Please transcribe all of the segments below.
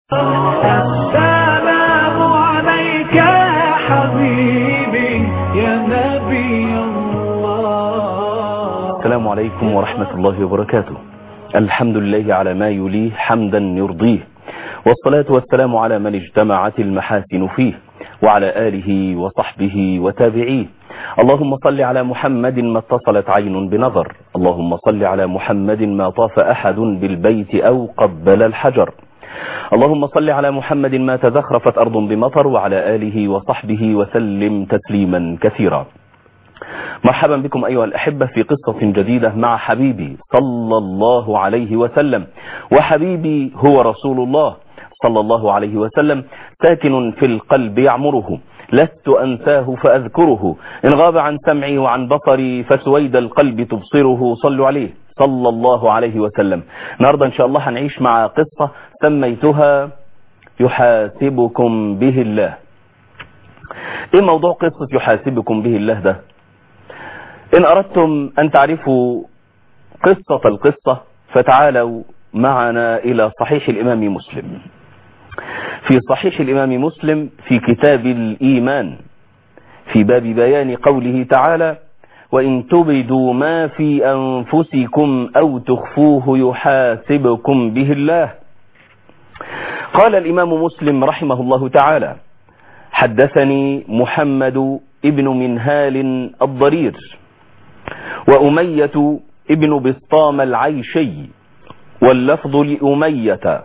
السلام عليك يا حبيبي يا نبي الله السلام عليكم ورحمة الله وبركاته الحمد لله على ما يليه حمدا يرضيه والصلاة والسلام على من اجتمعت المحاسن فيه وعلى آله وصحبه وتابعيه اللهم صل على محمد ما اتصلت عين بنظر اللهم صل على محمد ما طاف أحد بالبيت أو قبل الحجر اللهم صل على محمد ما تزخرفت أرض بمطر وعلى آله وصحبه وسلم تسليما كثيرا مرحبا بكم أيها الأحبة في قصة جديدة مع حبيبي صلى الله عليه وسلم وحبيبي هو رسول الله صلى الله عليه وسلم ساكن في القلب يعمره لست أنساه فأذكره إن غاب عن سمعي وعن بصري فسويد القلب تبصره صلوا عليه صلى الله عليه وسلم النهاردة إن شاء الله هنعيش مع قصة سميتها يحاسبكم به الله إيه موضوع قصة يحاسبكم به الله ده إن أردتم أن تعرفوا قصة القصة فتعالوا معنا إلى صحيح الإمام مسلم في صحيح الإمام مسلم في كتاب الإيمان في باب بيان قوله تعالى وإن تبدوا ما في أنفسكم أو تخفوه يحاسبكم به الله قال الإمام مسلم رحمه الله تعالى حدثني محمد ابن منهال الضرير وأمية ابن بسطام العيشي واللفظ لأمية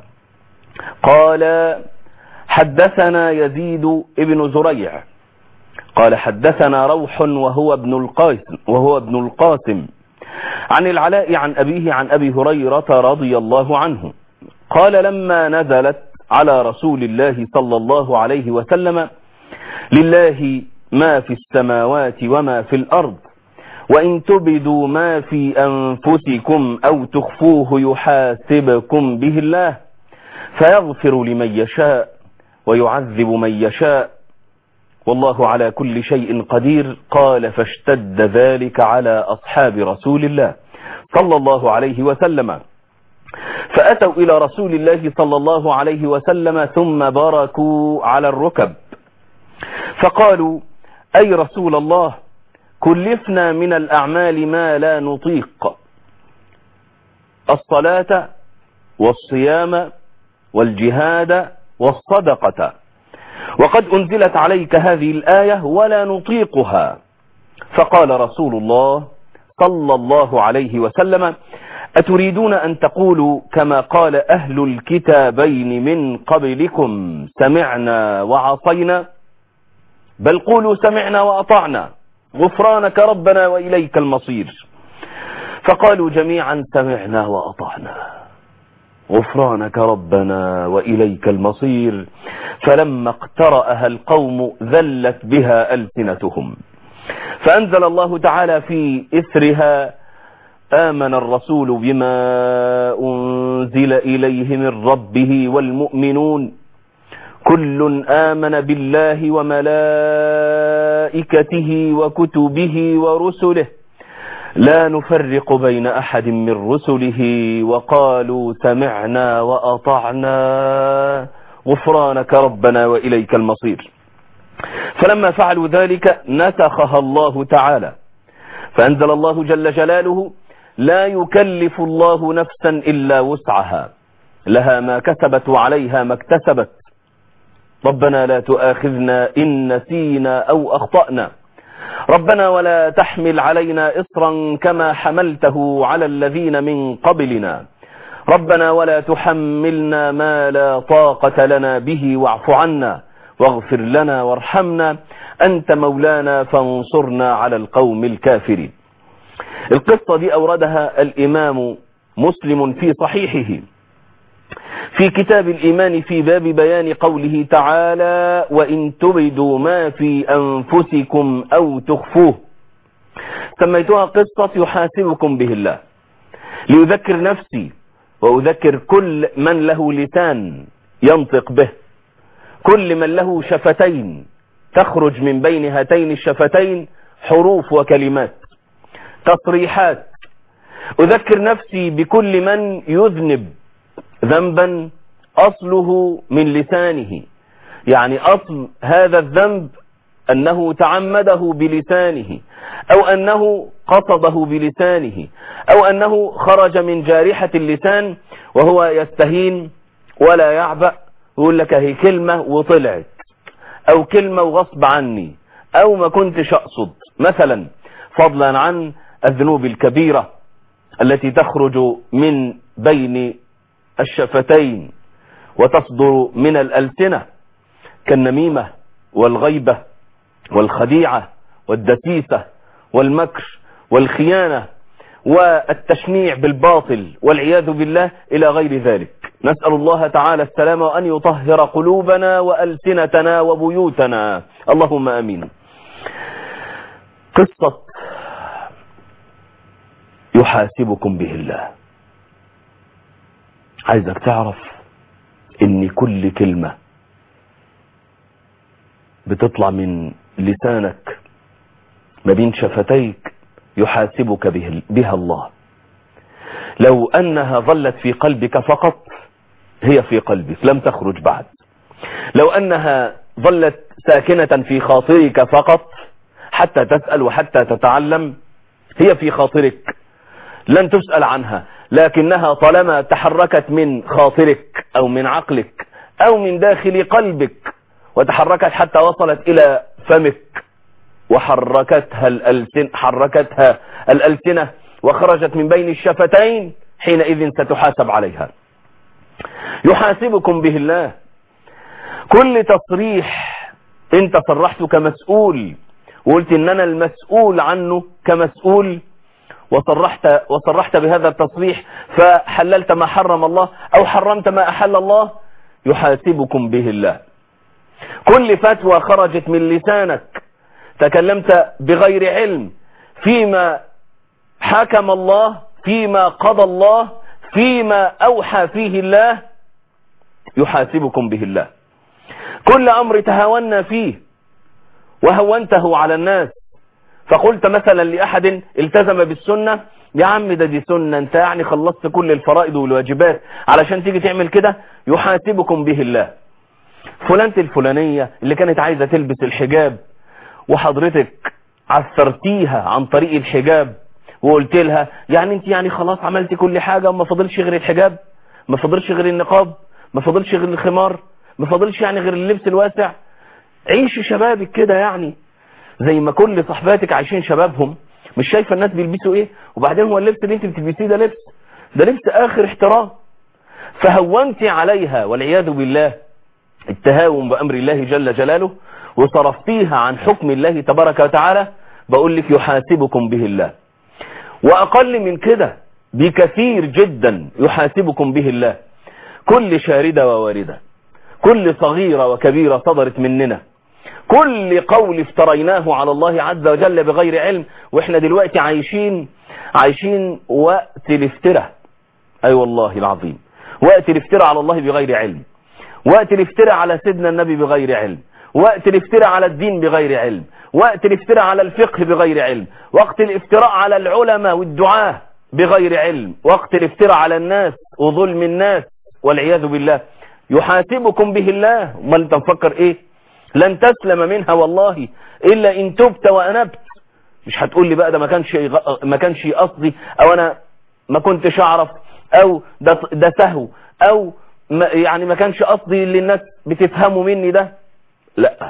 قال حدثنا يزيد ابن زريع قال حدثنا روح وهو ابن القاسم وهو ابن القاسم عن العلاء عن أبيه عن أبي هريرة رضي الله عنه قال لما نزلت على رسول الله صلى الله عليه وسلم لله ما في السماوات وما في الأرض وإن تبدوا ما في أنفسكم أو تخفوه يحاسبكم به الله فيغفر لمن يشاء ويعذب من يشاء والله على كل شيء قدير قال فاشتد ذلك على أصحاب رسول الله صلى الله عليه وسلم فأتوا إلى رسول الله صلى الله عليه وسلم ثم باركوا على الركب فقالوا أي رسول الله كلفنا من الأعمال ما لا نطيق الصلاة والصيام والجهاد والصدقة وقد أنزلت عليك هذه الآية ولا نطيقها فقال رسول الله صلى الله عليه وسلم أتريدون أن تقولوا كما قال أهل الكتابين من قبلكم سمعنا وعصينا بل قولوا سمعنا وأطعنا غفرانك ربنا وإليك المصير فقالوا جميعا سمعنا وأطعنا غفرانك ربنا وإليك المصير فلما اقترأها القوم ذلت بها ألسنتهم فأنزل الله تعالى في إثرها آمن الرسول بما أنزل إليه من ربه والمؤمنون كل آمن بالله وملائكته وكتبه ورسله لا نفرق بين أحد من رسله وقالوا سمعنا وأطعنا غفرانك ربنا وإليك المصير فلما فعلوا ذلك نسخها الله تعالى فأنزل الله جل جلاله لا يكلف الله نفسا إلا وسعها لها ما كسبت وعليها ما اكتسبت ربنا لا تؤاخذنا إن نسينا أو أخطأنا ربنا ولا تحمل علينا إصرا كما حملته على الذين من قبلنا ربنا ولا تحملنا ما لا طاقة لنا به واعف عنا واغفر لنا وارحمنا أنت مولانا فانصرنا على القوم الكافرين القصة دي أوردها الإمام مسلم في صحيحه في كتاب الإيمان في باب بيان قوله تعالى وإن تبدوا ما في أنفسكم أو تخفوه سميتها قصة يحاسبكم به الله ليذكر نفسي وأذكر كل من له لسان ينطق به كل من له شفتين تخرج من بين هاتين الشفتين حروف وكلمات تصريحات أذكر نفسي بكل من يذنب ذنبا أصله من لسانه يعني أصل هذا الذنب أنه تعمده بلسانه أو أنه قصده بلسانه أو أنه خرج من جارحة اللسان وهو يستهين ولا يعبأ يقول لك هي كلمة وطلعت أو كلمة وغصب عني أو ما كنتش أقصد مثلا فضلا عن الذنوب الكبيرة التي تخرج من بين الشفتين وتصدر من الألسنة كالنميمة والغيبة والخديعة والدسيسة والمكر والخيانة والتشنيع بالباطل والعياذ بالله إلى غير ذلك نسأل الله تعالى السلام وأن يطهر قلوبنا وألسنتنا وبيوتنا اللهم أمين قصة يحاسبكم به الله عايزك تعرف ان كل كلمة بتطلع من لسانك ما بين شفتيك يحاسبك به بها الله لو انها ظلت في قلبك فقط هي في قلبك لم تخرج بعد لو انها ظلت ساكنة في خاطرك فقط حتى تسأل وحتى تتعلم هي في خاطرك لن تسأل عنها لكنها طالما تحركت من خاطرك او من عقلك او من داخل قلبك وتحركت حتى وصلت الى فمك وحركتها الألسن حركتها الألسنة وخرجت من بين الشفتين حينئذ ستحاسب عليها يحاسبكم به الله كل تصريح انت صرحت كمسؤول وقلت ان انا المسؤول عنه كمسؤول وصرحت وصرحت بهذا التصريح فحللت ما حرم الله او حرمت ما احل الله يحاسبكم به الله كل فتوى خرجت من لسانك تكلمت بغير علم فيما حكم الله فيما قضى الله فيما اوحى فيه الله يحاسبكم به الله كل امر تهاونا فيه وهونته على الناس فقلت مثلا لأحد التزم بالسنة يا عم ده دي سنة انت يعني خلصت كل الفرائض والواجبات علشان تيجي تعمل كده يحاسبكم به الله فلانة الفلانية اللي كانت عايزة تلبس الحجاب وحضرتك عثرتيها عن طريق الحجاب وقلت لها يعني انت يعني خلاص عملت كل حاجة وما فضلش غير الحجاب ما فضلش غير النقاب ما فضلش غير الخمار ما فضلش يعني غير اللبس الواسع عيش شبابك كده يعني زي ما كل صحباتك عايشين شبابهم مش شايفه الناس بيلبسوا ايه وبعدين هو اللبس اللي انت بتلبسيه ده لبس ده لبس اخر احترام فهونت عليها والعياذ بالله التهاون بامر الله جل جلاله وصرفتيها عن حكم الله تبارك وتعالى بقول لك يحاسبكم به الله واقل من كده بكثير جدا يحاسبكم به الله كل شاردة وواردة كل صغيرة وكبيرة صدرت مننا كل قول افتريناه على الله عز وجل بغير علم واحنا دلوقتي عايشين عايشين وقت الافتراء اي أيوة والله العظيم وقت الافتراء على الله بغير علم وقت الافتراء على سيدنا النبي بغير علم وقت الافتراء على الدين بغير علم وقت الافتراء على الفقه بغير علم وقت الافتراء على العلماء والدعاة بغير علم وقت الافتراء على الناس وظلم الناس والعياذ بالله يحاسبكم به الله ما انت مفكر ايه لن تسلم منها والله الا ان تبت وانبت مش هتقول لي بقى ده ما كانش ما كانش قصدي او انا ما كنتش اعرف او ده ده سهو او ما يعني ما كانش قصدي اللي الناس بتفهمه مني ده لا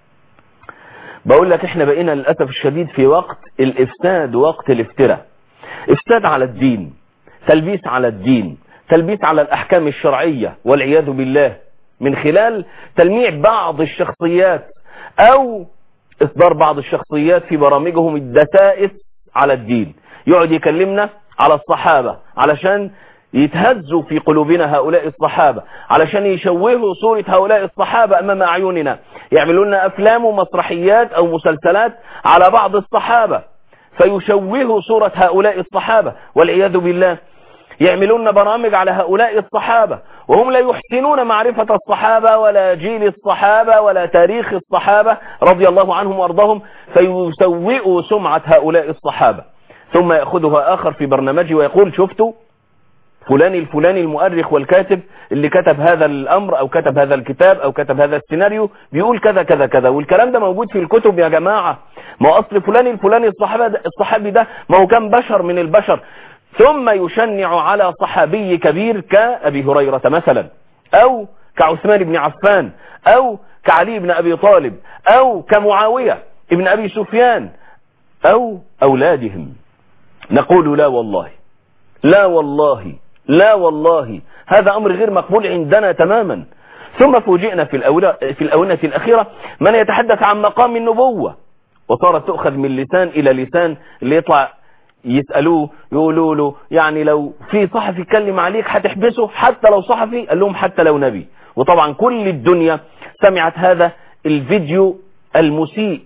بقول لك احنا بقينا للاسف الشديد في وقت الافساد وقت الافتراء افساد على الدين تلبيس على الدين تلبيس على الاحكام الشرعية والعياذ بالله من خلال تلميع بعض الشخصيات او اصدار بعض الشخصيات في برامجهم الدسائس على الدين يقعد يكلمنا على الصحابة علشان يتهزوا في قلوبنا هؤلاء الصحابة علشان يشوهوا صورة هؤلاء الصحابة امام اعيننا يعملوا لنا افلام ومسرحيات او مسلسلات على بعض الصحابة فيشوهوا صورة هؤلاء الصحابة والعياذ بالله يعملون برامج على هؤلاء الصحابة وهم لا يحسنون معرفة الصحابة ولا جيل الصحابة ولا تاريخ الصحابة رضي الله عنهم وارضاهم فيسوئوا سمعة هؤلاء الصحابة ثم يأخذها آخر في برنامجه ويقول شفتوا فلان الفلاني المؤرخ والكاتب اللي كتب هذا الامر او كتب هذا الكتاب او كتب هذا السيناريو بيقول كذا كذا كذا والكلام ده موجود في الكتب يا جماعة ما هو اصل فلان الفلاني الصحابي ده, الصحابي ده ما هو كان بشر من البشر ثم يشنع على صحابي كبير كأبي هريرة مثلا او كعثمان بن عفان او كعلي بن ابي طالب او كمعاوية ابن ابي سفيان او اولادهم نقول لا والله لا والله لا والله هذا أمر غير مقبول عندنا تماما ثم فوجئنا في الأولى في الأونة الأخيرة من يتحدث عن مقام النبوة وصارت تؤخذ من لسان إلى لسان اللي يطلع يسألوه يقولوا له يعني لو في صحفي يتكلم عليك هتحبسه حتى لو صحفي قال لهم حتى لو نبي وطبعا كل الدنيا سمعت هذا الفيديو المسيء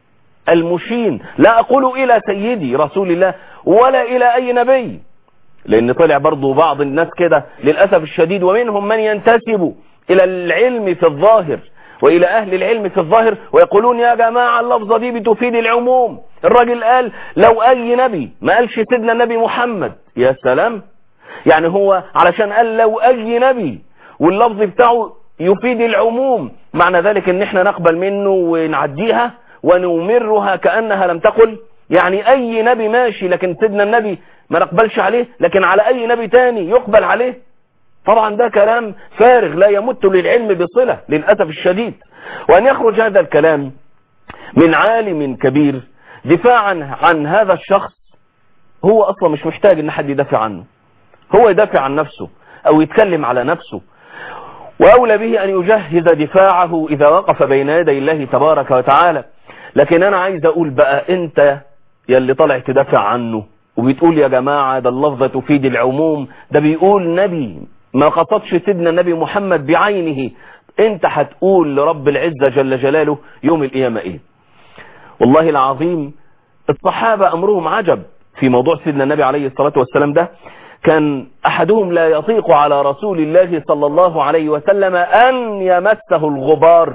المشين لا أقول إلى سيدي رسول الله ولا إلى أي نبي لأن طلع برضو بعض الناس كده للأسف الشديد ومنهم من ينتسب إلى العلم في الظاهر وإلى أهل العلم في الظاهر ويقولون يا جماعة اللفظة دي بتفيد العموم الراجل قال لو أي نبي ما قالش سيدنا النبي محمد يا سلام يعني هو علشان قال لو أي نبي واللفظ بتاعه يفيد العموم معنى ذلك ان احنا نقبل منه ونعديها ونمرها كأنها لم تقل يعني اي نبي ماشي لكن سيدنا النبي ما نقبلش عليه لكن على اي نبي تاني يقبل عليه طبعا ده كلام فارغ لا يمت للعلم بصلة للأسف الشديد وأن يخرج هذا الكلام من عالم كبير دفاعا عن هذا الشخص هو أصلا مش محتاج ان حد يدافع عنه هو يدافع عن نفسه أو يتكلم على نفسه وأولى به أن يجهز دفاعه إذا وقف بين يدي الله تبارك وتعالى لكن أنا عايز أقول بقى أنت يلي طالع تدافع عنه وبتقول يا جماعة ده اللفظة تفيد العموم ده بيقول نبي ما قصدش سيدنا النبي محمد بعينه انت هتقول لرب العزة جل جلاله يوم القيامة ايه والله العظيم الصحابة امرهم عجب في موضوع سيدنا النبي عليه الصلاة والسلام ده كان احدهم لا يطيق على رسول الله صلى الله عليه وسلم ان يمسه الغبار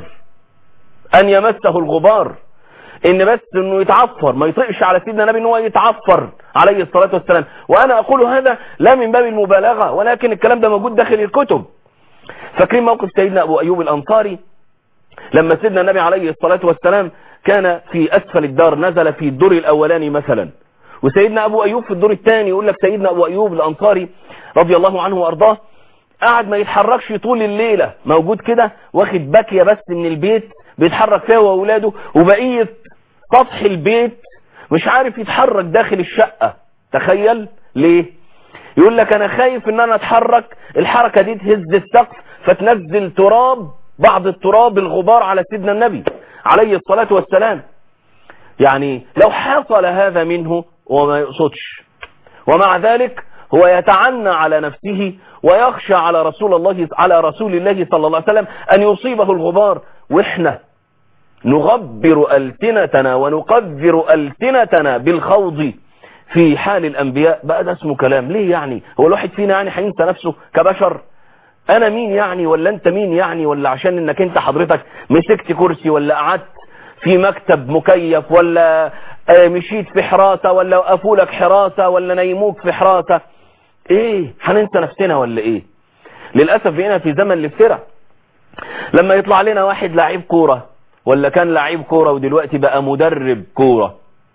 ان يمسه الغبار ان بس انه يتعفر ما يطيقش على سيدنا النبي ان هو يتعفر عليه الصلاة والسلام وانا اقول هذا لا من باب المبالغة ولكن الكلام ده موجود داخل الكتب فاكرين موقف سيدنا ابو ايوب الانصاري لما سيدنا النبي عليه الصلاة والسلام كان في اسفل الدار نزل في الدور الاولاني مثلا وسيدنا ابو ايوب في الدور الثاني يقول لك سيدنا ابو ايوب الانصاري رضي الله عنه وارضاه قاعد ما يتحركش طول الليلة موجود كده واخد باكية بس من البيت بيتحرك فيها واولاده وبقية سطح البيت مش عارف يتحرك داخل الشقة تخيل ليه يقول لك انا خايف ان انا اتحرك الحركة دي تهز السقف فتنزل تراب بعض التراب الغبار على سيدنا النبي عليه الصلاة والسلام يعني لو حصل هذا منه وما يقصدش ومع ذلك هو يتعنى على نفسه ويخشى على رسول الله على رسول الله صلى الله عليه وسلم ان يصيبه الغبار واحنا نغبر ألسنتنا ونقذر ألسنتنا بالخوض في حال الأنبياء بقى ده اسمه كلام ليه يعني هو الواحد فينا يعني هينسى نفسه كبشر أنا مين يعني ولا أنت مين يعني ولا عشان إنك أنت حضرتك مسكت كرسي ولا قعدت في مكتب مكيف ولا مشيت في حراسة ولا وقفوا لك حراسة ولا نيموك في حراسة ايه هننسى نفسنا ولا ايه للأسف بقينا في زمن الافتراء لما يطلع لنا واحد لعيب كورة ولا كان لعيب كورة ودلوقتي بقى مدرب كورة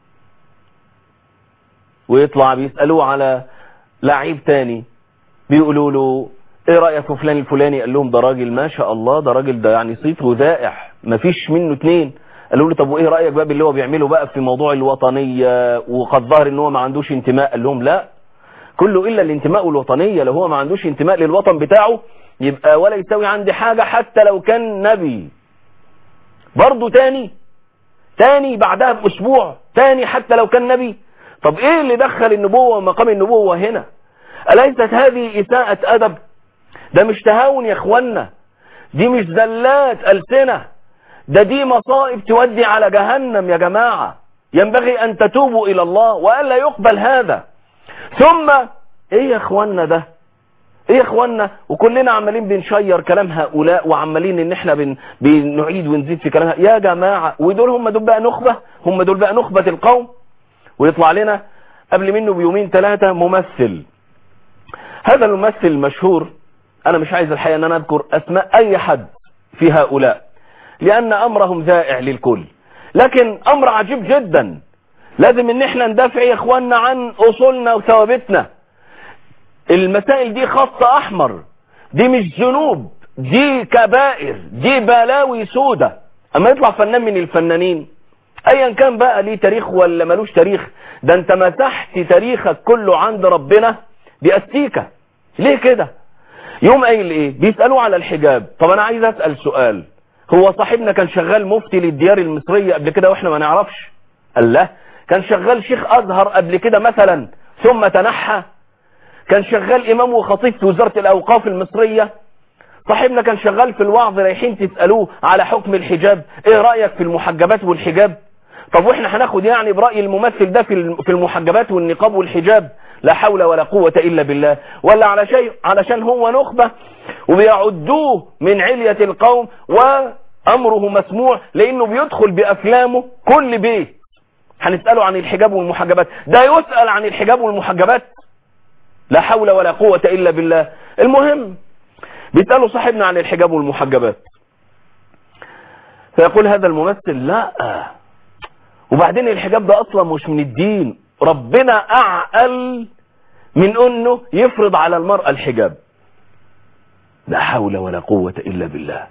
ويطلع بيسألوه على لعيب تاني بيقولوا له ايه رأيك في فلان الفلاني قال لهم ده راجل ما شاء الله ده راجل ده يعني صيته ذائع مفيش منه اتنين قالوا له طب وايه رأيك بقى باللي هو بيعمله بقى في موضوع الوطنية وقد ظهر ان هو ما عندوش انتماء قال لهم لا كله الا الانتماء والوطنية لو هو ما عندوش انتماء للوطن بتاعه يبقى ولا يساوي عندي حاجة حتى لو كان نبي برضه تاني تاني بعدها باسبوع تاني حتى لو كان نبي طب ايه اللي دخل النبوة ومقام النبوة هنا أليست هذه إساءة أدب ده مش تهاون يا اخوانا دي مش زلات ألسنة ده دي مصائب تودي على جهنم يا جماعة ينبغي أن تتوبوا إلى الله وألا يقبل هذا ثم ايه يا اخوانا ده ايه يا اخوانا وكلنا عمالين بنشير كلام هؤلاء وعمالين ان احنا بن... بنعيد ونزيد في كلامها يا جماعة ودول هم دول بقى نخبة هم دول بقى نخبة القوم ويطلع لنا قبل منه بيومين ثلاثة ممثل هذا الممثل المشهور انا مش عايز الحقيقة ان انا اذكر اسماء اي حد في هؤلاء لان امرهم ذائع للكل لكن امر عجيب جدا لازم ان احنا ندافع يا اخواننا عن اصولنا وثوابتنا المسائل دي خط احمر دي مش ذنوب دي كبائر دي بلاوي سودة اما يطلع فنان من الفنانين ايا كان بقى ليه تاريخ ولا ملوش تاريخ ده انت مسحت تاريخك كله عند ربنا باستيكة ليه كده يوم قايل ايه بيسألوه على الحجاب طب انا عايز اسأل سؤال هو صاحبنا كان شغال مفتي للديار المصرية قبل كده واحنا ما نعرفش قال لا كان شغال شيخ ازهر قبل كده مثلا ثم تنحى كان شغال امام وخطيب في وزارة الاوقاف المصرية صاحبنا كان شغال في الوعظ رايحين تسألوه على حكم الحجاب ايه رأيك في المحجبات والحجاب طب واحنا هناخد يعني برأي الممثل ده في في المحجبات والنقاب والحجاب لا حول ولا قوة الا بالله ولا على شيء علشان هو نخبة وبيعدوه من علية القوم وامره مسموع لانه بيدخل بافلامه كل بيت هنسأله عن الحجاب والمحجبات ده يسأل عن الحجاب والمحجبات لا حول ولا قوة الا بالله المهم بيسألوا صاحبنا عن الحجاب والمحجبات فيقول هذا الممثل لا وبعدين الحجاب ده اصلا مش من الدين ربنا اعقل من انه يفرض على المرأة الحجاب لا حول ولا قوة الا بالله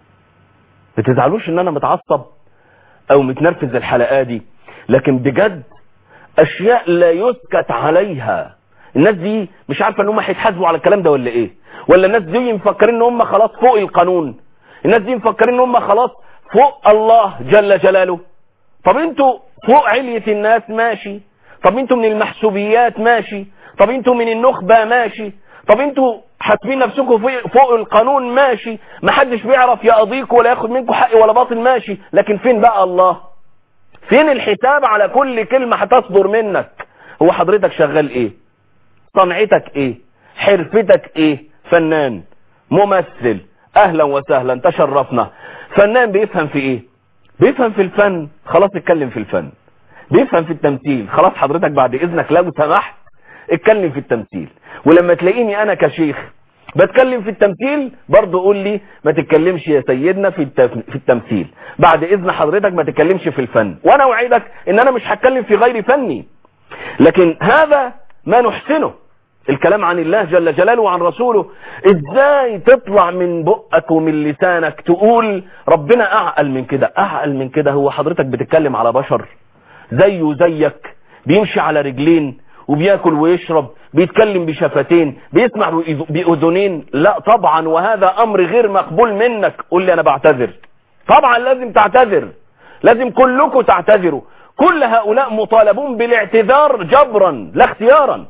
بتزعلوش ان انا متعصب او متنرفز الحلقة دي لكن بجد اشياء لا يسكت عليها الناس دي مش عارفة ان هم هيتحاسبوا على الكلام ده ولا ايه ولا الناس دي مفكرين ان هم خلاص فوق القانون الناس دي مفكرين ان هم خلاص فوق الله جل جلاله طب انتوا فوق علية الناس ماشي طب انتوا من المحسوبيات ماشي طب انتوا من النخبة ماشي طب انتوا حاسبين نفسكم فوق, فوق القانون ماشي محدش بيعرف يقضيكم ولا ياخد منكم حق ولا باطل ماشي لكن فين بقى الله فين الحساب على كل كلمة هتصدر منك هو حضرتك شغال ايه صنعتك ايه حرفتك ايه فنان ممثل اهلا وسهلا تشرفنا فنان بيفهم في ايه بيفهم في الفن خلاص اتكلم في الفن بيفهم في التمثيل خلاص حضرتك بعد اذنك لو سمحت اتكلم في التمثيل ولما تلاقيني انا كشيخ بتكلم في التمثيل برضه قول لي ما تتكلمش يا سيدنا في في التمثيل بعد اذن حضرتك ما تتكلمش في الفن وانا اوعدك ان انا مش هتكلم في غير فني لكن هذا ما نحسنه الكلام عن الله جل جلاله وعن رسوله ازاي تطلع من بقك ومن لسانك تقول ربنا اعقل من كده اعقل من كده هو حضرتك بتتكلم على بشر زيه زيك بيمشي على رجلين وبياكل ويشرب بيتكلم بشفتين بيسمع بأذنين لا طبعا وهذا امر غير مقبول منك قول لي انا بعتذر طبعا لازم تعتذر لازم كلكم تعتذروا كل هؤلاء مطالبون بالاعتذار جبرا لا اختيارا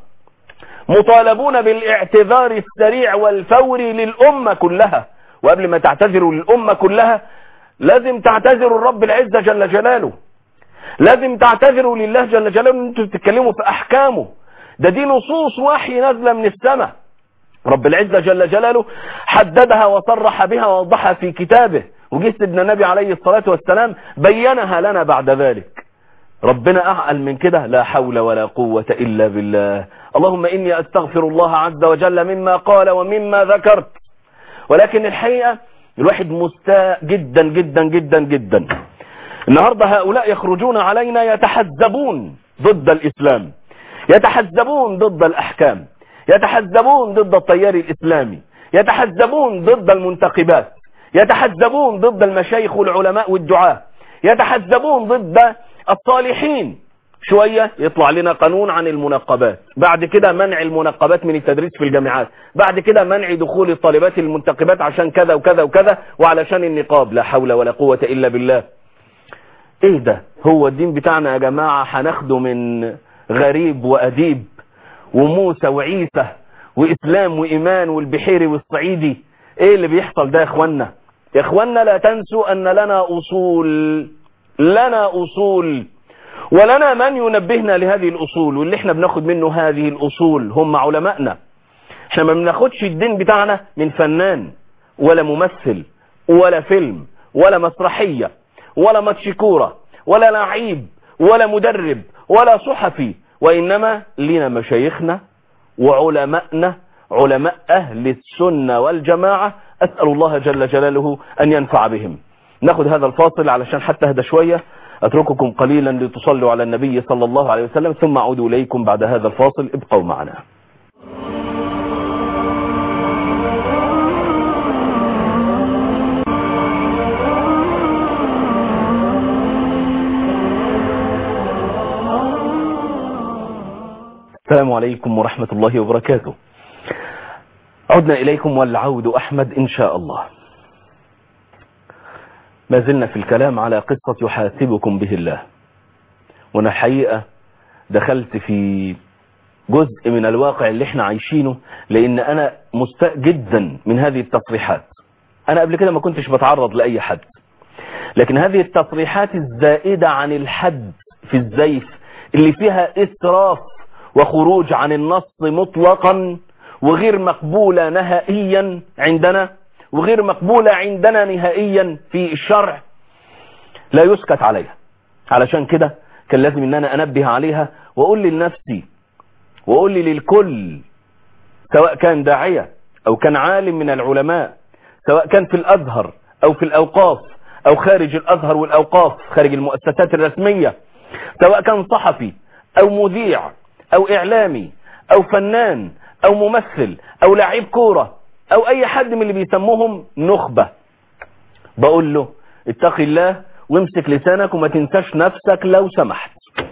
مطالبون بالاعتذار السريع والفوري للأمة كلها وقبل ما تعتذروا للأمة كلها لازم تعتذروا الرب العزة جل جلاله لازم تعتذروا لله جل جلاله ان انتوا بتتكلموا في احكامه ده دي نصوص وحي نازله من السماء رب العزة جل جلاله حددها وصرح بها ووضحها في كتابه وجه سيدنا النبي عليه الصلاة والسلام بينها لنا بعد ذلك ربنا أعقل من كده لا حول ولا قوة إلا بالله اللهم إني أستغفر الله عز وجل مما قال ومما ذكرت ولكن الحقيقة الواحد مستاء جدا جدا جدا جدا النهاردة هؤلاء يخرجون علينا يتحزبون ضد الإسلام يتحزبون ضد الأحكام يتحزبون ضد التيار الإسلامي يتحزبون ضد المنتخبات يتحزبون ضد المشايخ والعلماء والدعاة يتحزبون ضد الصالحين شوية يطلع لنا قانون عن المنقبات بعد كده منع المنقبات من التدريس في الجامعات بعد كده منع دخول الطالبات المنتقبات عشان كذا وكذا وكذا وعلشان النقاب لا حول ولا قوة إلا بالله ايه ده هو الدين بتاعنا يا جماعة هناخده من غريب وأديب وموسى وعيسى وإسلام وإيمان والبحيري والصعيدي ايه اللي بيحصل ده يا اخوانا يا اخوانا لا تنسوا ان لنا اصول لنا اصول ولنا من ينبهنا لهذه الاصول واللي احنا بناخد منه هذه الاصول هم علمائنا احنا ما بناخدش الدين بتاعنا من فنان ولا ممثل ولا فيلم ولا مسرحية ولا ماتش كورة ولا لعيب ولا مدرب ولا صحفي وإنما لنا مشايخنا وعلمائنا علماء أهل السنة والجماعة أسأل الله جل جلاله أن ينفع بهم ناخد هذا الفاصل علشان حتى هذا شوية أترككم قليلا لتصلوا على النبي صلى الله عليه وسلم ثم أعود إليكم بعد هذا الفاصل ابقوا معنا السلام عليكم ورحمة الله وبركاته عدنا إليكم والعود أحمد إن شاء الله ما زلنا في الكلام على قصة يحاسبكم به الله وانا حقيقة دخلت في جزء من الواقع اللي احنا عايشينه لان انا مستاء جدا من هذه التصريحات انا قبل كده ما كنتش بتعرض لاي حد لكن هذه التصريحات الزائدة عن الحد في الزيف اللي فيها اسراف وخروج عن النص مطلقا وغير مقبولة نهائيا عندنا وغير مقبولة عندنا نهائيا في الشرع لا يسكت عليها علشان كده كان لازم ان انا انبه عليها واقول لنفسي واقول لي للكل سواء كان داعية او كان عالم من العلماء سواء كان في الازهر او في الاوقاف او خارج الازهر والاوقاف خارج المؤسسات الرسمية سواء كان صحفي او مذيع او اعلامي او فنان او ممثل او لعيب كورة او اي حد من اللي بيسموهم نخبة بقول له اتق الله وامسك لسانك وما تنساش نفسك لو سمحت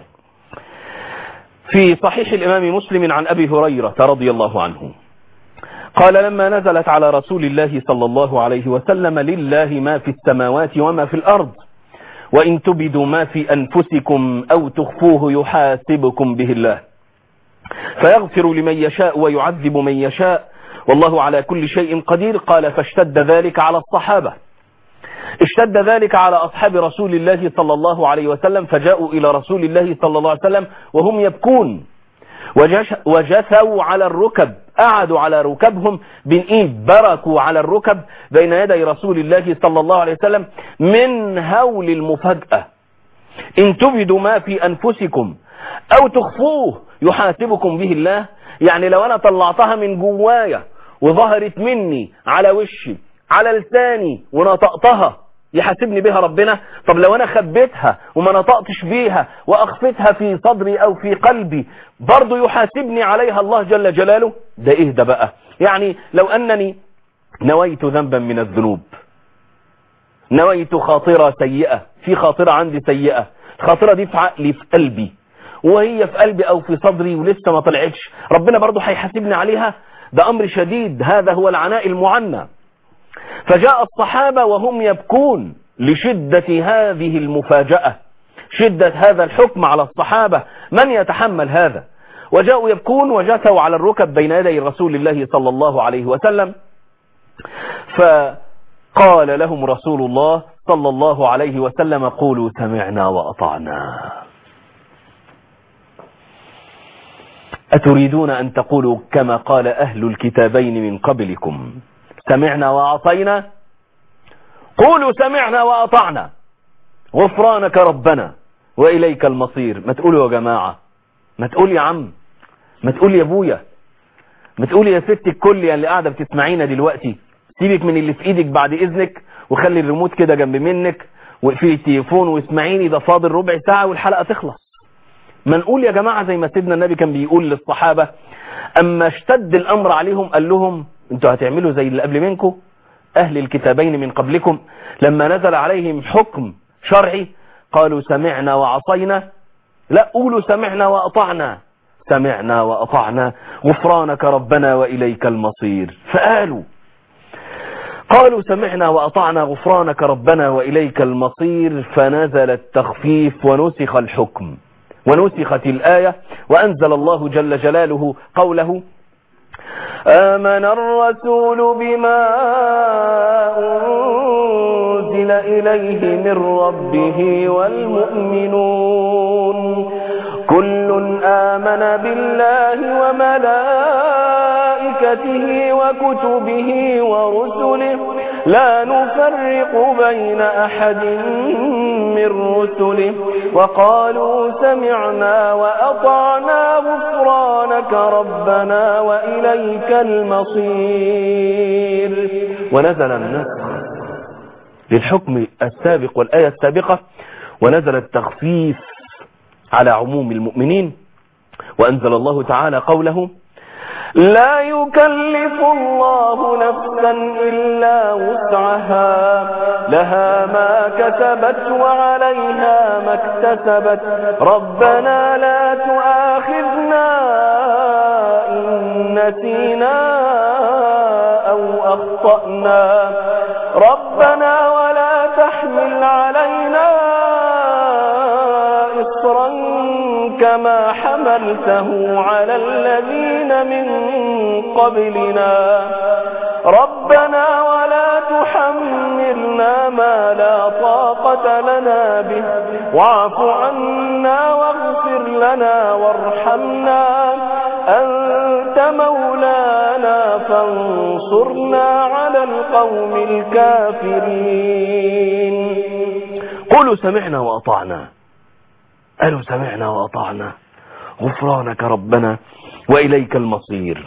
في صحيح الامام مسلم عن ابي هريرة رضي الله عنه قال لما نزلت على رسول الله صلى الله عليه وسلم لله ما في السماوات وما في الارض وان تبدوا ما في انفسكم او تخفوه يحاسبكم به الله فيغفر لمن يشاء ويعذب من يشاء والله على كل شيء قدير قال فاشتد ذلك على الصحابة اشتد ذلك على أصحاب رسول الله صلى الله عليه وسلم فجاءوا إلى رسول الله صلى الله عليه وسلم وهم يبكون وجش وجثوا على الركب قعدوا على ركبهم بإيه بركوا على الركب بين يدي رسول الله صلى الله عليه وسلم من هول المفاجأة إن تبدوا ما في أنفسكم أو تخفوه يحاسبكم به الله يعني لو أنا طلعتها من جوايا وظهرت مني على وشي على لساني ونطقتها يحاسبني بها ربنا طب لو انا خبيتها وما نطقتش بيها واخفتها في صدري او في قلبي برضو يحاسبني عليها الله جل جلاله ده ايه ده بقى يعني لو انني نويت ذنبا من الذنوب نويت خاطرة سيئة في خاطرة عندي سيئة الخاطرة دي في عقلي في قلبي وهي في قلبي او في صدري ولسه ما طلعتش ربنا برضو هيحاسبني عليها ده امر شديد هذا هو العناء المعنى فجاء الصحابة وهم يبكون لشدة هذه المفاجأة شدة هذا الحكم على الصحابة من يتحمل هذا وجاءوا يبكون وجثوا على الركب بين يدي رسول الله صلى الله عليه وسلم فقال لهم رسول الله صلى الله عليه وسلم قولوا سمعنا وأطعنا أتريدون أن تقولوا كما قال أهل الكتابين من قبلكم سمعنا وأعطينا قولوا سمعنا وأطعنا غفرانك ربنا وإليك المصير ما تقولوا يا جماعة ما تقول يا عم ما تقول يا ابويا ما تقول يا ست الكل يا اللي قاعدة بتسمعينا دلوقتي سيبك من اللي في ايدك بعد اذنك وخلي الريموت كده جنب منك واقفلي التليفون واسمعيني ده فاضل ربع ساعة والحلقة تخلص ما نقول يا جماعة زي ما سيدنا النبي كان بيقول للصحابة اما اشتد الامر عليهم قال لهم انتوا هتعملوا زي اللي قبل منكم اهل الكتابين من قبلكم لما نزل عليهم حكم شرعي قالوا سمعنا وعصينا لا قولوا سمعنا واطعنا سمعنا واطعنا غفرانك ربنا واليك المصير فقالوا قالوا سمعنا واطعنا غفرانك ربنا واليك المصير فنزل التخفيف ونسخ الحكم ونسخت الآية وأنزل الله جل جلاله قوله آمن الرسول بما أنزل إليه من ربه والمؤمنون كل آمن بالله وملائكته وكتبه ورسله لا نفرق بين أحد من رسله وقالوا سمعنا وأطعنا غفرانك ربنا وإليك المصير ونزل النسخ للحكم السابق والآية السابقة ونزل التخفيف على عموم المؤمنين وأنزل الله تعالى قوله لا يكلف الله نفسا إلا وسعها لها ما كسبت وعليها ما اكتسبت ربنا لا تؤاخذنا إن نسينا أو أخطأنا ربنا ولا تحمل علينا إصرا كما حملته على الذين من قبلنا ربنا ولا تحملنا ما لا طاقة لنا به واعف عنا واغفر لنا وارحمنا أنت مولانا فانصرنا على القوم الكافرين قولوا سمعنا وأطعنا قالوا سمعنا وأطعنا غفرانك ربنا وإليك المصير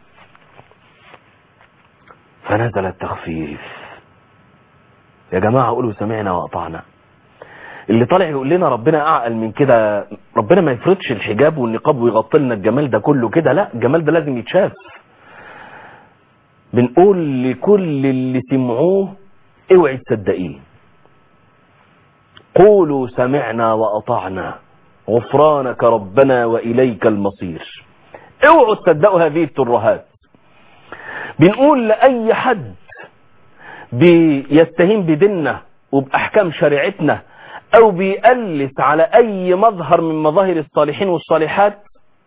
فنزل التخفيف يا جماعة قولوا سمعنا وأطعنا اللي طالع يقول لنا ربنا أعقل من كده ربنا ما يفرضش الحجاب والنقاب ويغطي لنا الجمال ده كله كده لا الجمال ده لازم يتشاف بنقول لكل اللي سمعوه اوعي تصدقيه قولوا سمعنا وأطعنا غفرانك ربنا وإليك المصير اوعوا تصدقوا هذه الترهات بنقول لأي حد بيستهين بديننا وبأحكام شريعتنا أو بيقلس على أي مظهر من مظاهر الصالحين والصالحات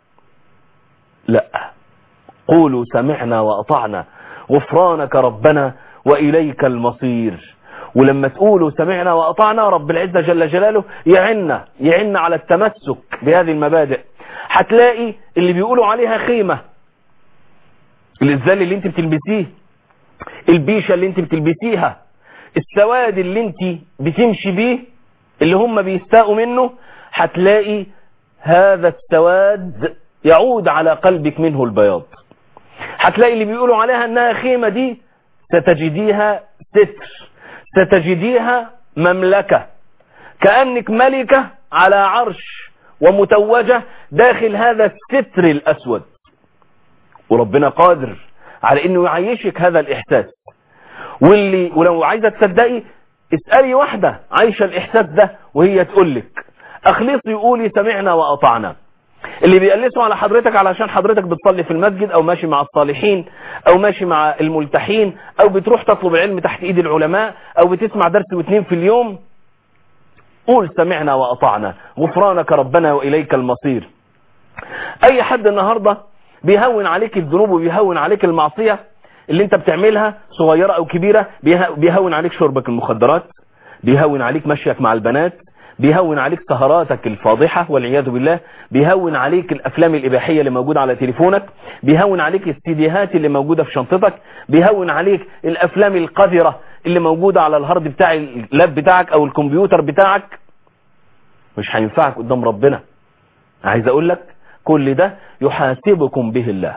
لا قولوا سمعنا وأطعنا غفرانك ربنا وإليك المصير ولما تقولوا سمعنا وأطعنا رب العزة جل جلاله يعنا يعنا على التمسك بهذه المبادئ هتلاقي اللي بيقولوا عليها خيمة الإزال اللي انت بتلبسيه البيشة اللي انت بتلبسيها السواد اللي انت بتمشي بيه اللي هم بيستاءوا منه هتلاقي هذا السواد يعود على قلبك منه البياض هتلاقي اللي بيقولوا عليها انها خيمة دي ستجديها ستر ستجديها مملكة كأنك ملكة على عرش ومتوجة داخل هذا الستر الأسود وربنا قادر على انه يعيشك هذا الاحساس واللي ولو عايزة تصدقي اسألي واحدة عايشة الاحساس ده وهي تقولك اخلصي قولي سمعنا واطعنا اللي بيقلسوا على حضرتك علشان حضرتك بتصلي في المسجد او ماشي مع الصالحين او ماشي مع الملتحين او بتروح تطلب العلم تحت ايد العلماء او بتسمع درس واثنين في اليوم قول سمعنا واطعنا غفرانك ربنا واليك المصير اي حد النهاردة بيهون عليك الذنوب وبيهون عليك المعصية اللي انت بتعملها صغيرة او كبيرة بيهون عليك شربك المخدرات بيهون عليك مشيك مع البنات بيهون عليك سهراتك الفاضحة والعياذ بالله بيهون عليك الأفلام الإباحية اللي موجودة على تليفونك بيهون عليك السيديهات اللي موجودة في شنطتك بيهون عليك الأفلام القذرة اللي موجودة على الهارد بتاع اللاب بتاعك أو الكمبيوتر بتاعك مش هينفعك قدام ربنا عايز أقول لك كل ده يحاسبكم به الله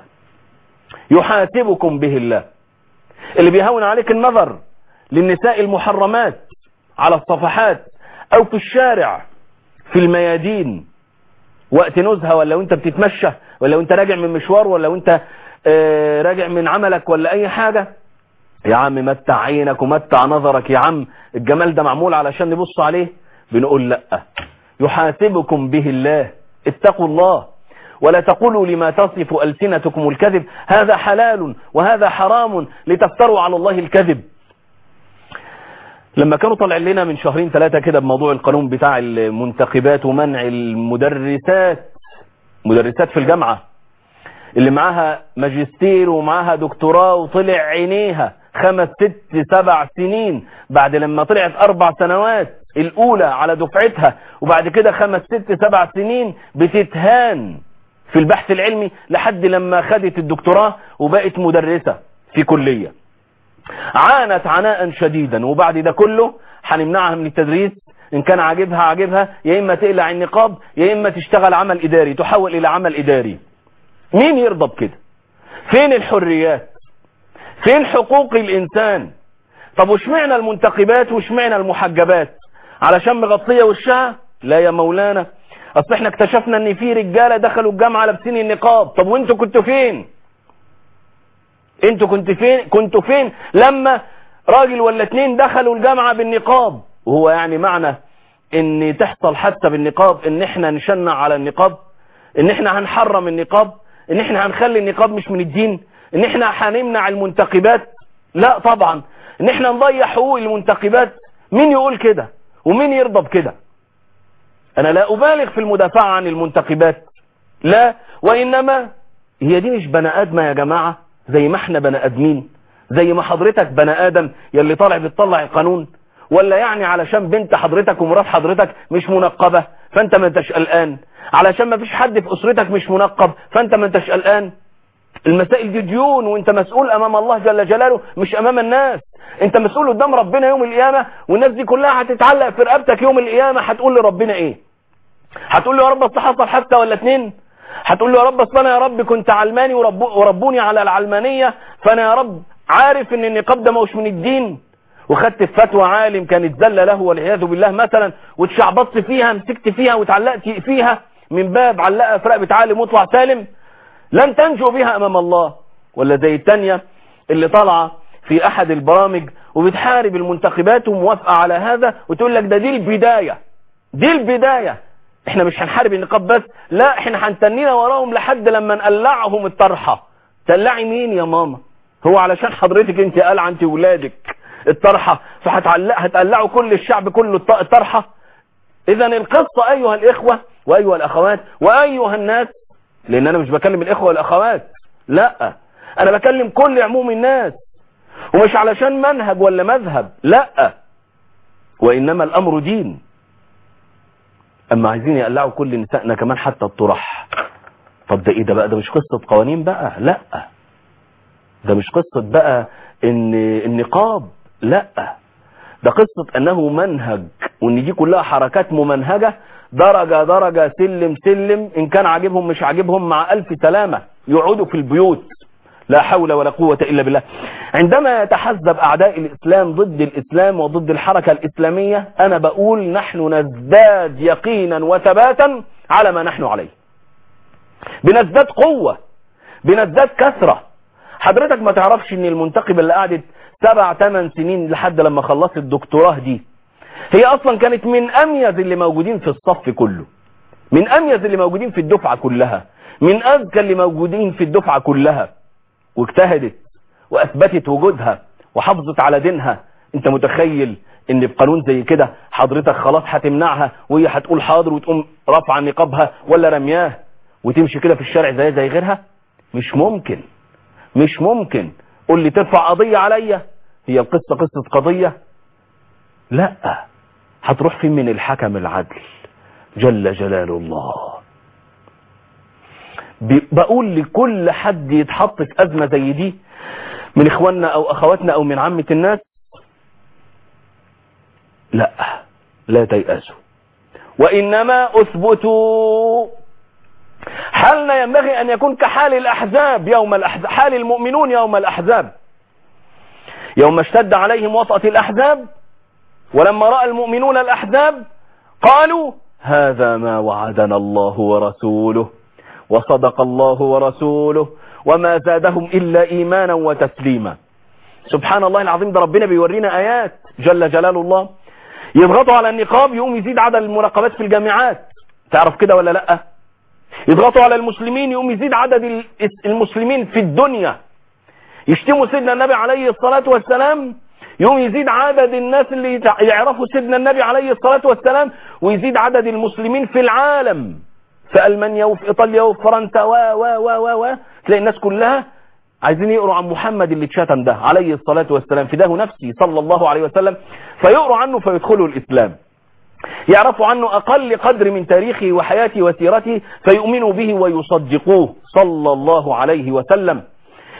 يحاسبكم به الله اللي بيهون عليك النظر للنساء المحرمات على الصفحات او في الشارع في الميادين وقت نزهة ولا وانت بتتمشى ولا وانت راجع من مشوار ولا وانت اه راجع من عملك ولا اي حاجة يا عم متع عينك ومتع نظرك يا عم الجمال ده معمول علشان نبص عليه بنقول لا يحاسبكم به الله اتقوا الله ولا تقولوا لما تصف ألسنتكم الكذب هذا حلال وهذا حرام لتفتروا على الله الكذب لما كانوا طالعين لنا من شهرين ثلاثة كده بموضوع القانون بتاع المنتخبات ومنع المدرسات مدرسات في الجامعة اللي معاها ماجستير ومعاها دكتوراه وطلع عينيها خمس ست سبع سنين بعد لما طلعت أربع سنوات الأولى على دفعتها وبعد كده خمس ست سبع سنين بتتهان في البحث العلمي لحد لما خدت الدكتوراه وبقت مدرسة في كلية عانت عناء شديدا وبعد ده كله هنمنعها من التدريس ان كان عاجبها عاجبها يا اما تقلع النقاب يا اما تشتغل عمل اداري تحول الى عمل اداري مين يرضى بكده فين الحريات فين حقوق الانسان طب وشمعنا المنتقبات وشمعنا المحجبات علشان مغطية وشها لا يا مولانا اصل احنا اكتشفنا ان في رجالة دخلوا الجامعة لابسين النقاب طب وانتوا كنتوا فين انتوا كنت فين كنتوا فين لما راجل ولا اتنين دخلوا الجامعة بالنقاب وهو يعني معنى ان تحصل حتى بالنقاب ان احنا نشنع على النقاب ان احنا هنحرم النقاب ان احنا هنخلي النقاب مش من الدين ان احنا هنمنع المنتقبات لا طبعا ان احنا نضيع حقوق المنتقبات مين يقول كده ومين يرضى بكده انا لا ابالغ في المدافعة عن المنتقبات لا وانما هي دي مش بني ادمة يا جماعة زي ما احنا بني ادمين زي ما حضرتك بني ادم يلي طالع بتطلع القانون ولا يعني علشان بنت حضرتك ومرات حضرتك مش منقبة فانت ما انتش قلقان علشان ما فيش حد في اسرتك مش منقب فانت ما انتش قلقان المسائل دي ديون وانت مسؤول امام الله جل جلاله مش امام الناس انت مسؤول قدام ربنا يوم القيامة والناس دي كلها هتتعلق في رقبتك يوم القيامة هتقول لربنا ايه هتقول له يا رب اصل حصل حتى ولا اتنين هتقول له يا رب اصل انا يا رب كنت علماني ورب وربوني على العلمانية فانا يا رب عارف ان النقاب ده مش من الدين وخدت فتوى عالم كانت زلة له والعياذ بالله مثلا واتشعبطت فيها مسكت فيها واتعلقت فيها من باب علقها في رقبة عالم واطلع سالم لن تنجو بها امام الله ولا زي التانية اللي طالعة في احد البرامج وبتحارب المنتخبات وموافقة على هذا وتقول لك ده دي البداية دي البداية احنا مش هنحارب النقاب بس لا احنا هنتنينا وراهم لحد لما نقلعهم الطرحة تقلعي مين يا ماما هو علشان حضرتك انت قلع انت ولادك الطرحة فهتعلق هتقلعوا كل الشعب كله الطرحة اذا القصة ايها الاخوة وايها الاخوات وايها الناس لان انا مش بكلم الاخوة والاخوات لا انا بكلم كل عموم الناس ومش علشان منهج ولا مذهب لا وانما الامر دين اما عايزين يقلعوا كل نسائنا كمان حتى الطرح طب ده ايه ده بقى ده مش قصة قوانين بقى لا ده مش قصة بقى ان النقاب لا ده قصة انه منهج وان دي كلها حركات ممنهجة درجة درجة سلم سلم ان كان عاجبهم مش عاجبهم مع الف سلامة يقعدوا في البيوت لا حول ولا قوة الا بالله عندما يتحزب اعداء الاسلام ضد الاسلام وضد الحركة الاسلامية انا بقول نحن نزداد يقينا وثباتا على ما نحن عليه بنزداد قوة بنزداد كثرة حضرتك ما تعرفش ان المنتقب اللي قعدت سبع ثمان سنين لحد لما خلصت الدكتوراه دي هي اصلا كانت من اميز اللي موجودين في الصف كله من اميز اللي موجودين في الدفعة كلها من اذكى اللي موجودين في الدفعة كلها واجتهدت واثبتت وجودها وحافظت على دينها انت متخيل ان بقانون زي كده حضرتك خلاص هتمنعها وهي هتقول حاضر وتقوم رافعه نقابها ولا رمياه وتمشي كده في الشارع زي زي غيرها مش ممكن مش ممكن قول لي ترفع قضية عليا هي القصة قصة قضية لا هتروح فين من الحكم العدل جل جلال الله بقول لكل حد يتحط في أزمة زي دي من إخواننا أو أخواتنا أو من عامة الناس لا لا تيأسوا وإنما أثبتوا حالنا ينبغي أن يكون كحال الأحزاب يوم الأحزاب حال المؤمنون يوم الأحزاب يوم اشتد عليهم وطأة الأحزاب ولما رأى المؤمنون الأحزاب قالوا هذا ما وعدنا الله ورسوله وصدق الله ورسوله وما زادهم إلا إيمانا وتسليما سبحان الله العظيم ده ربنا بيورينا آيات جل جلال الله يضغطوا على النقاب يقوم يزيد عدد المراقبات في الجامعات تعرف كده ولا لأ يضغطوا على المسلمين يقوم يزيد عدد المسلمين في الدنيا يشتموا سيدنا النبي عليه الصلاة والسلام يقوم يزيد عدد الناس اللي يعرفوا سيدنا النبي عليه الصلاة والسلام ويزيد عدد المسلمين في العالم في ألمانيا وفي إيطاليا وفي فرنسا و و و و و تلاقي الناس كلها عايزين يقروا عن محمد اللي اتشتم ده عليه الصلاة والسلام فداه نفسي صلى الله عليه وسلم فيقروا عنه فيدخلوا الإسلام يعرفوا عنه أقل قدر من تاريخه وحياته وسيرته فيؤمنوا به ويصدقوه صلى الله عليه وسلم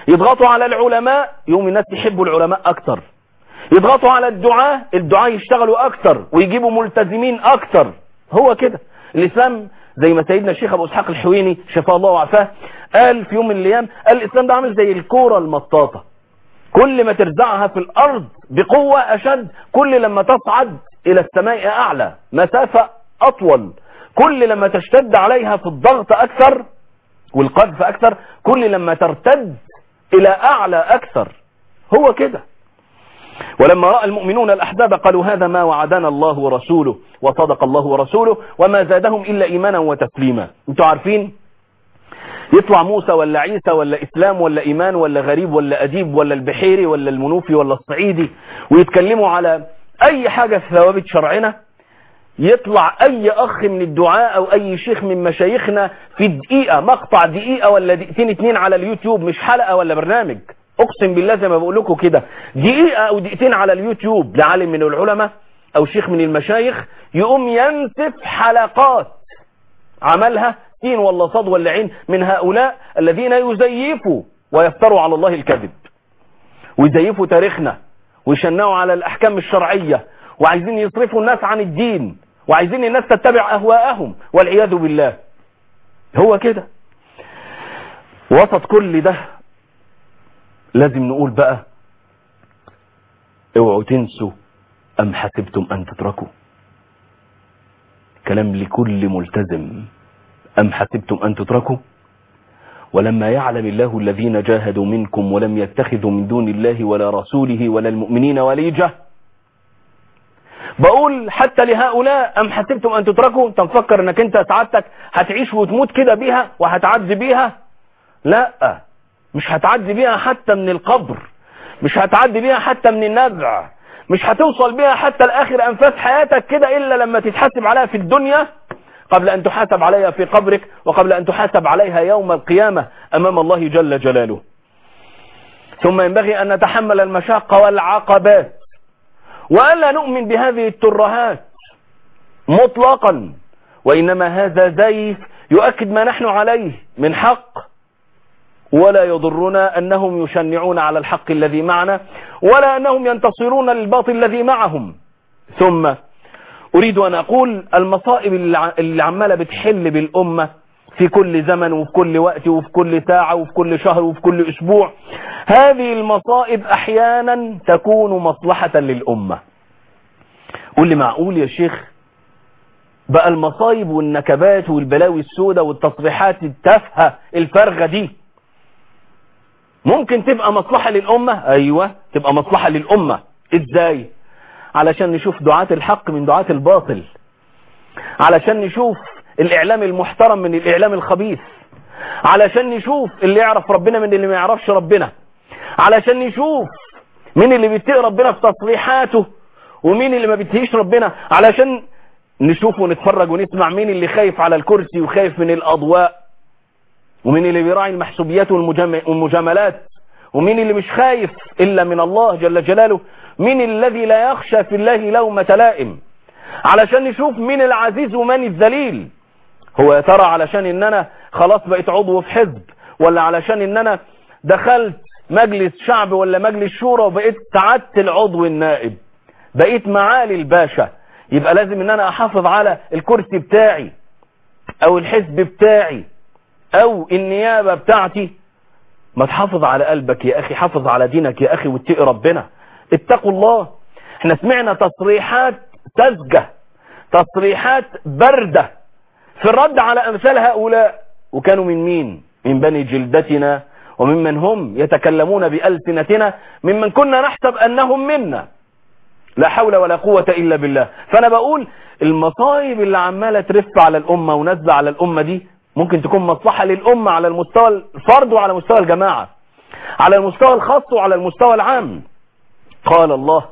يضغطوا على العلماء يوم الناس يحبوا العلماء اكتر يضغطوا على الدعاة الدعاة يشتغلوا اكتر ويجيبوا ملتزمين اكتر هو كده الاسلام زي ما سيدنا الشيخ ابو اسحاق الحويني شفاه الله وعافاه قال في يوم من الايام قال الاسلام ده عامل زي الكوره المطاطه كل ما ترزعها في الارض بقوه اشد كل لما تصعد الى السماء اعلى مسافه اطول كل لما تشتد عليها في الضغط اكثر والقذف اكثر كل لما ترتد الى اعلى اكثر هو كده ولما رأى المؤمنون الأحزاب قالوا هذا ما وعدنا الله ورسوله وصدق الله ورسوله وما زادهم إلا إيمانا وتسليما انتوا عارفين يطلع موسى ولا عيسى ولا إسلام ولا إيمان ولا غريب ولا أديب ولا البحيري ولا المنوفي ولا الصعيدي ويتكلموا على أي حاجة في ثوابت شرعنا يطلع أي أخ من الدعاء أو أي شيخ من مشايخنا في دقيقة مقطع دقيقة ولا دقيقتين اتنين على اليوتيوب مش حلقة ولا برنامج اقسم بالله زي ما بقول لكم كده دقيقة او دقيقتين على اليوتيوب لعالم من العلماء او شيخ من المشايخ يقوم ينسف حلقات عملها سين ولا صاد ولا عين من هؤلاء الذين يزيفوا ويفتروا على الله الكذب ويزيفوا تاريخنا ويشنعوا على الاحكام الشرعية وعايزين يصرفوا الناس عن الدين وعايزين الناس تتبع اهواءهم والعياذ بالله هو كده وسط كل ده لازم نقول بقى اوعوا تنسوا ام حسبتم ان تتركوا كلام لكل ملتزم ام حسبتم ان تتركوا ولما يعلم الله الذين جاهدوا منكم ولم يتخذوا من دون الله ولا رسوله ولا المؤمنين وليجة بقول حتى لهؤلاء ام حسبتم ان تتركوا انت مفكر انك انت سعادتك هتعيش وتموت كده بيها وهتعدي بيها لا مش هتعدي بيها حتى من القبر مش هتعدي بيها حتى من النزع مش هتوصل بيها حتى لاخر انفاس حياتك كده الا لما تتحاسب عليها في الدنيا قبل ان تحاسب عليها في قبرك وقبل ان تحاسب عليها يوم القيامة امام الله جل جلاله ثم ينبغي ان نتحمل المشاق والعقبات والا نؤمن بهذه الترهات مطلقا وانما هذا زيف يؤكد ما نحن عليه من حق ولا يضرنا أنهم يشنعون على الحق الذي معنا ولا أنهم ينتصرون للباطل الذي معهم ثم أريد أن أقول المصائب اللي عمالة بتحل بالأمة في كل زمن وفي كل وقت وفي كل ساعة وفي كل شهر وفي كل أسبوع هذه المصائب أحيانا تكون مصلحة للأمة قول لي معقول يا شيخ بقى المصايب والنكبات والبلاوي السوداء والتصريحات التافهة الفارغة دي ممكن تبقى مصلحة للأمة أيوة تبقى مصلحة للأمة إزاي علشان نشوف دعاة الحق من دعاة الباطل علشان نشوف الإعلام المحترم من الإعلام الخبيث علشان نشوف اللي يعرف ربنا من اللي ما يعرفش ربنا علشان نشوف مين اللي بيتقي ربنا في تصريحاته ومين اللي ما بيتهيش ربنا علشان نشوف ونتفرج ونسمع مين اللي خايف على الكرسي وخايف من الأضواء ومين اللي بيراعي المحسوبيات والمجاملات ومين اللي مش خايف إلا من الله جل جلاله مين الذي لا يخشى في الله لومة لائم علشان نشوف مين العزيز ومن الذليل هو يا ترى علشان ان انا خلاص بقيت عضو في حزب ولا علشان ان انا دخلت مجلس شعب ولا مجلس شورى وبقيت سعادة العضو النائب بقيت معالي الباشا يبقى لازم ان انا احافظ على الكرسي بتاعي او الحزب بتاعي او النيابة بتاعتي ما تحافظ على قلبك يا اخي حافظ على دينك يا اخي واتقي ربنا اتقوا الله احنا سمعنا تصريحات سذجة تصريحات باردة في الرد على امثال هؤلاء وكانوا من مين من بني جلدتنا وممن هم يتكلمون بألسنتنا ممن كنا نحسب انهم منا لا حول ولا قوة الا بالله فانا بقول المصايب اللي عمالة ترف على الامة ونزل على الامة دي ممكن تكون مصلحة للأمة على المستوى الفرد وعلى مستوى الجماعة على المستوى الخاص وعلى المستوى العام قال الله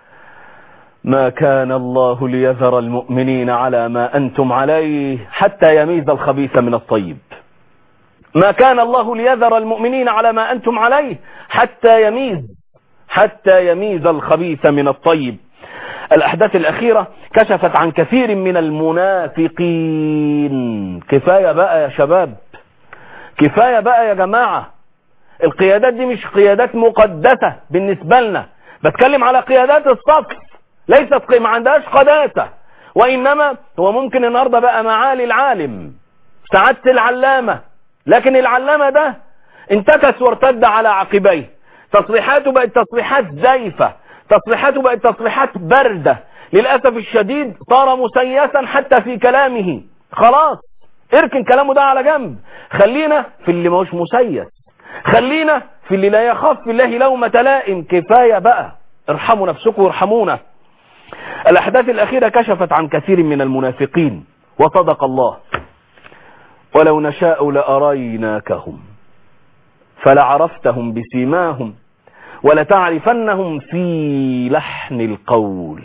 ما كان الله ليذر المؤمنين على ما أنتم عليه حتى يميز الخبيث من الطيب ما كان الله ليذر المؤمنين على ما أنتم عليه حتى يميز حتى يميز الخبيث من الطيب الأحداث الأخيرة كشفت عن كثير من المنافقين كفاية بقى يا شباب كفاية بقى يا جماعة القيادات دي مش قيادات مقدسة بالنسبة لنا بتكلم على قيادات الصف ليست قي- ما عندهاش قداسة وإنما هو ممكن النهاردة بقى معالي العالم سعادة العلامة لكن العلامة ده انتكس وارتد على عقبيه تصريحاته بقت تصريحات زيفة تصريحاته بقت تصريحات باردة للأسف الشديد صار مسيسا حتى في كلامه خلاص اركن كلامه ده على جنب خلينا في اللي مش مسيس خلينا في اللي لا يخاف في الله لومة لائم كفاية بقى ارحموا نفسكم وارحمونا الأحداث الأخيرة كشفت عن كثير من المنافقين وصدق الله ولو نشاء لأريناكهم فلعرفتهم بسيماهم ولتعرفنهم في لحن القول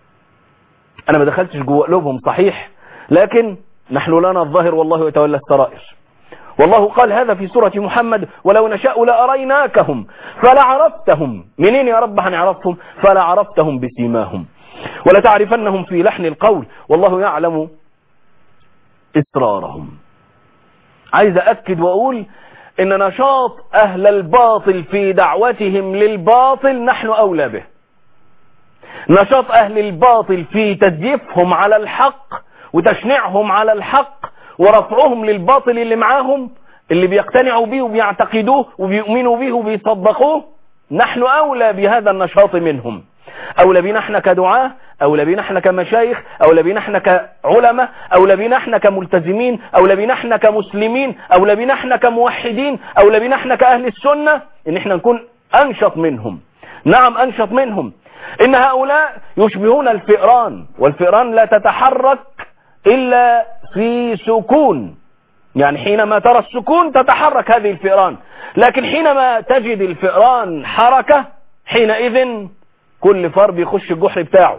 أنا ما دخلتش جوه قلوبهم صحيح لكن نحن لنا الظاهر والله يتولى السرائر والله قال هذا في سورة محمد ولو نشاء لأريناكهم فلعرفتهم منين يا رب هنعرفهم فلعرفتهم بسيماهم ولتعرفنهم في لحن القول والله يعلم إسرارهم عايز أكد وأقول إن نشاط أهل الباطل في دعوتهم للباطل نحن أولى به نشاط أهل الباطل في تزييفهم على الحق وتشنيعهم على الحق ورفعهم للباطل اللي معاهم اللي بيقتنعوا به وبيعتقدوه وبيؤمنوا به وبيصدقوه نحن أولى بهذا النشاط منهم أولى بنا احنا كدعاة أولى بنا احنا كمشايخ أولى بنا احنا كعلماء أولى بنا احنا كملتزمين أولى بنا احنا كمسلمين أولى بنا احنا كموحدين أولى بنا احنا كأهل السنة إن احنا نكون أنشط منهم نعم أنشط منهم إن هؤلاء يشبهون الفئران والفئران لا تتحرك إلا في سكون يعني حينما ترى السكون تتحرك هذه الفئران لكن حينما تجد الفئران حركة حينئذ كل فار بيخش الجحر بتاعه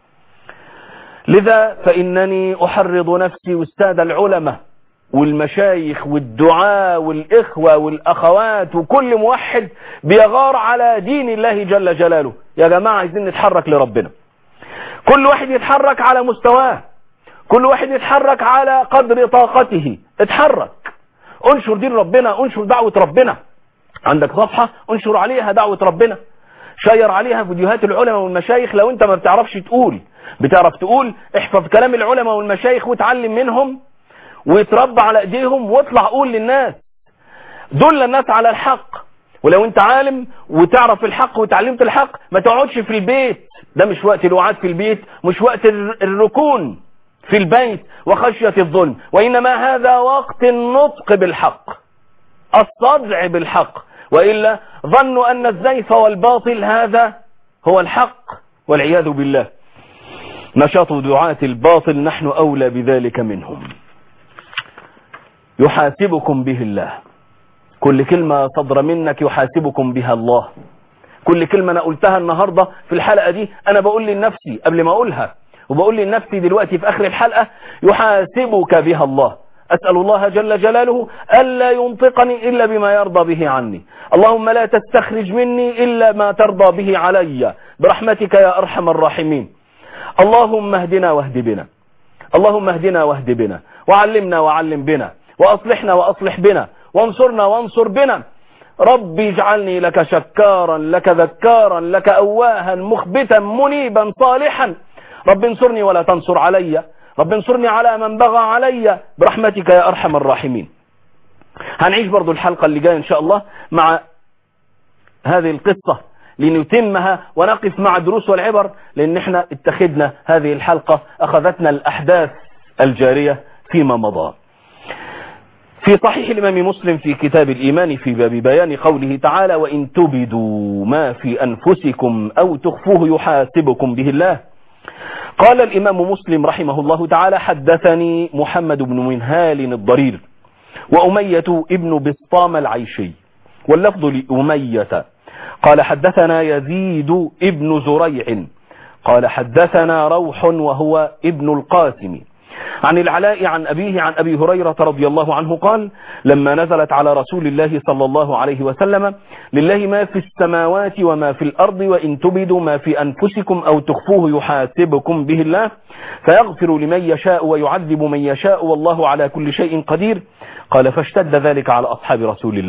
لذا فإنني أحرض نفسي والسادة العلماء والمشايخ والدعاء والإخوة والأخوات وكل موحد بيغار على دين الله جل جلاله يا جماعة عايزين نتحرك لربنا كل واحد يتحرك على مستواه كل واحد يتحرك على قدر طاقته اتحرك انشر دين ربنا انشر دعوة ربنا عندك صفحة انشر عليها دعوة ربنا شير عليها فيديوهات العلماء والمشايخ لو انت ما بتعرفش تقول بتعرف تقول احفظ كلام العلماء والمشايخ وتعلم منهم ويتربى على ايديهم واطلع قول للناس دل الناس على الحق ولو انت عالم وتعرف الحق وتعلمت الحق ما تقعدش في البيت ده مش وقت الوعاد في البيت مش وقت الر- الركون في البيت وخشية الظلم وإنما هذا وقت النطق بالحق الصدع بالحق وإلا ظنوا أن الزيف والباطل هذا هو الحق والعياذ بالله نشاط دعاة الباطل نحن أولى بذلك منهم يحاسبكم به الله كل كلمة صدر منك يحاسبكم بها الله كل كلمة أنا قلتها النهاردة في الحلقة دي أنا بقول لنفسي قبل ما أقولها وبقول لنفسي دلوقتي في آخر الحلقة يحاسبك بها الله أسأل الله جل جلاله ألا ينطقني إلا بما يرضى به عني اللهم لا تستخرج مني إلا ما ترضى به علي برحمتك يا أرحم الراحمين اللهم اهدنا واهد بنا اللهم اهدنا واهد بنا وعلمنا وعلم بنا وأصلحنا وأصلح بنا وانصرنا وانصر بنا ربي اجعلني لك شكارا لك ذكارا لك أواها مخبتا منيبا صالحا رب انصرني ولا تنصر علي رب انصرني على من بغى علي برحمتك يا أرحم الراحمين هنعيش برضو الحلقة اللي جاية إن شاء الله مع هذه القصة لنتمها ونقف مع الدروس والعبر لأن احنا اتخذنا هذه الحلقة أخذتنا الأحداث الجارية فيما مضى في صحيح الإمام مسلم في كتاب الإيمان في باب بيان قوله تعالى وإن تبدوا ما في أنفسكم أو تخفوه يحاسبكم به الله قال الإمام مسلم رحمه الله تعالى حدثني محمد بن منهال الضرير وأمية ابن بسطام العيشي واللفظ لأمية قال حدثنا يزيد ابن زريع قال حدثنا روح وهو ابن القاسم عن العلاء عن أبيه عن أبي هريرة رضي الله عنه قال لما نزلت على رسول الله صلى الله عليه وسلم لله ما في السماوات وما في الأرض وإن تبدوا ما في أنفسكم أو تخفوه يحاسبكم به الله فيغفر لمن يشاء ويعذب من يشاء والله على كل شيء قدير قال فاشتد ذلك على أصحاب رسول الله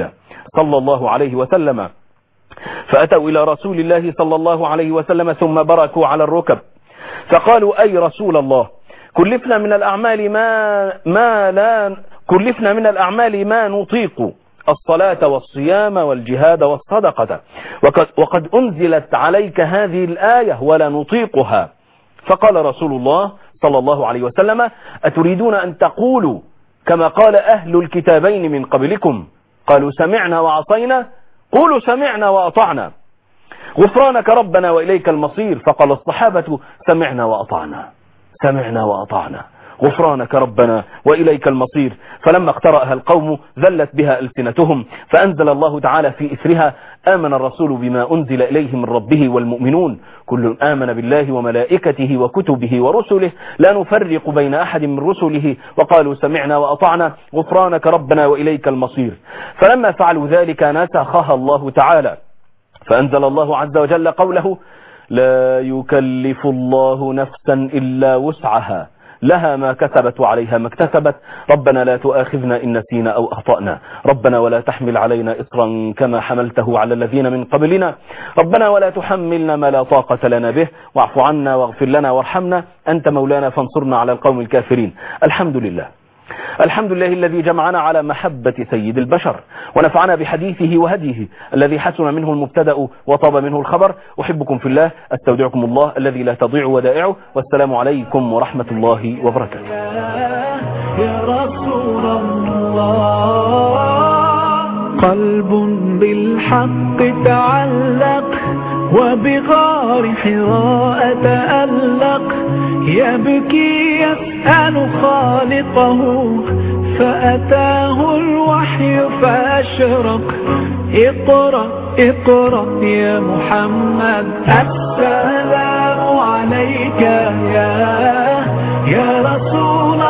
صلى الله عليه وسلم فأتوا إلى رسول الله صلى الله عليه وسلم ثم بركوا على الركب فقالوا أي رسول الله كلفنا من الأعمال ما, ما لا كلفنا من الأعمال ما نطيق الصلاة والصيام والجهاد والصدقة وقد, وقد أنزلت عليك هذه الآية ولا نطيقها فقال رسول الله صلى الله عليه وسلم أتريدون أن تقولوا كما قال أهل الكتابين من قبلكم قالوا سمعنا وعصينا قولوا سمعنا وأطعنا غفرانك ربنا وإليك المصير فقال الصحابة سمعنا وأطعنا سمعنا وأطعنا غفرانك ربنا وإليك المصير فلما اقترأها القوم ذلت بها ألسنتهم فأنزل الله تعالى في إثرها آمن الرسول بما أنزل إليه من ربه والمؤمنون كل آمن بالله وملائكته وكتبه ورسله لا نفرق بين أحد من رسله وقالوا سمعنا وأطعنا غفرانك ربنا وإليك المصير فلما فعلوا ذلك نسخها الله تعالى فأنزل الله عز وجل قوله لا يكلف الله نفسا إلا وسعها لها ما كسبت وعليها ما اكتسبت ربنا لا تؤاخذنا إن نسينا أو أخطأنا ربنا ولا تحمل علينا إصرا كما حملته على الذين من قبلنا ربنا ولا تحملنا ما لا طاقة لنا به واعف عنا واغفر لنا وارحمنا أنت مولانا فانصرنا على القوم الكافرين الحمد لله الحمد لله الذي جمعنا على محبة سيد البشر ونفعنا بحديثه وهديه الذي حسن منه المبتدأ وطاب منه الخبر أحبكم في الله استودعكم الله الذي لا تضيع ودائعه والسلام عليكم ورحمة الله وبركاته يا رسول الله قلب بالحق تعلق وبغار حراء تألق يبكي يسأل خالقه فأتاه الوحي فأشرق اقرأ اقرأ يا محمد السلام عليك يا يا رسول